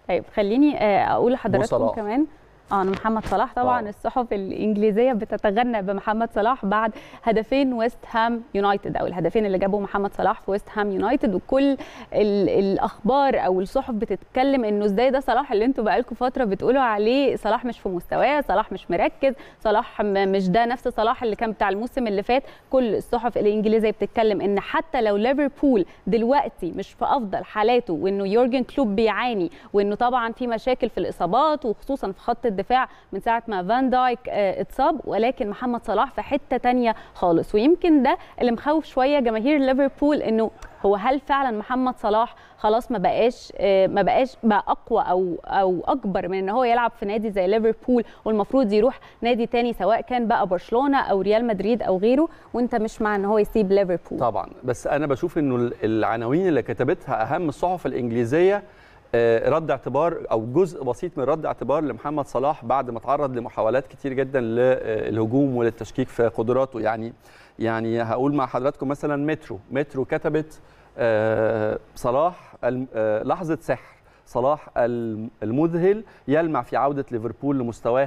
طيب خليني آه، اقول لحضراتكم صلاح. كمان اه انا محمد صلاح طبعا آه. الصحف الانجليزيه بتتغنى بمحمد صلاح بعد هدفين ويست هام يونايتد او الهدفين اللي جابهم محمد صلاح في ويست هام يونايتد وكل ال- الاخبار او الصحف بتتكلم انه ازاي ده صلاح اللي انتوا بقالكم فتره بتقولوا عليه صلاح مش في مستواه صلاح مش مركز صلاح م- مش ده نفس صلاح اللي كان بتاع الموسم اللي فات كل الصحف الانجليزيه بتتكلم ان حتى لو ليفربول دلوقتي مش في افضل حالاته وانه يورجن كلوب بيعاني وانه طبعا في مشاكل في الاصابات وخصوصا في خط الدفاع من ساعه ما فان دايك آه، اتصاب ولكن محمد صلاح في حته تانية خالص ويمكن ده اللي مخوف شويه جماهير ليفربول انه هو هل فعلا محمد صلاح خلاص ما بقاش آه، ما بقاش بقى اقوى او او اكبر من ان هو يلعب في نادي زي ليفربول والمفروض يروح نادي تاني سواء كان بقى برشلونه او ريال مدريد او غيره وانت مش مع ان هو يسيب ليفربول طبعا بس انا بشوف انه ال- العناوين اللي كتبتها اهم الصحف الانجليزيه آه، رد اعتبار او جزء بسيط من رد اعتبار لمحمد صلاح بعد ما تعرض لمحاولات كتير جدا للهجوم وللتشكيك في قدراته يعني يعني هقول مع حضراتكم مثلا مترو مترو كتبت آه، صلاح الم- آه، لحظه سحر صلاح الم- المذهل يلمع في عوده ليفربول لمستواه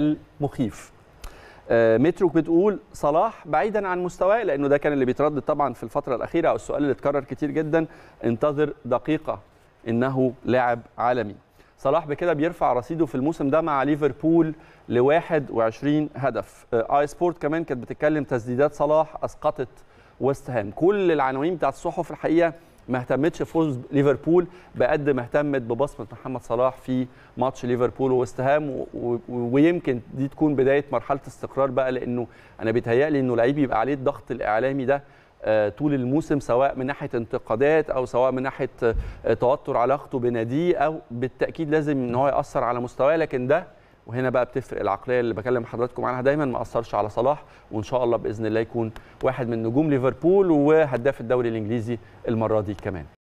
المخيف آه، مترو بتقول صلاح بعيدا عن مستواه لانه ده كان اللي بيتردد طبعا في الفتره الاخيره او السؤال اللي اتكرر كتير جدا انتظر دقيقه انه لاعب عالمي صلاح بكده بيرفع رصيده في الموسم ده مع ليفربول ل 21 هدف آه، اي سبورت كمان كانت بتتكلم تسديدات صلاح اسقطت ويست هام كل العناوين بتاعت الصحف الحقيقه ما اهتمتش فوز ليفربول بقد ما اهتمت ببصمه محمد صلاح في ماتش ليفربول وويست هام و- و- ويمكن دي تكون بدايه مرحله استقرار بقى لانه انا بيتهيألي انه لعيب يبقى عليه الضغط الاعلامي ده آه، طول الموسم سواء من ناحيه انتقادات او سواء من ناحيه آه، توتر علاقته بناديه او بالتاكيد لازم ان هو ياثر على مستواه لكن ده وهنا بقى بتفرق العقليه اللي بكلم حضراتكم عنها دايما ما اثرش على صلاح وان شاء الله باذن الله يكون واحد من نجوم ليفربول وهداف الدوري الانجليزي المره دي كمان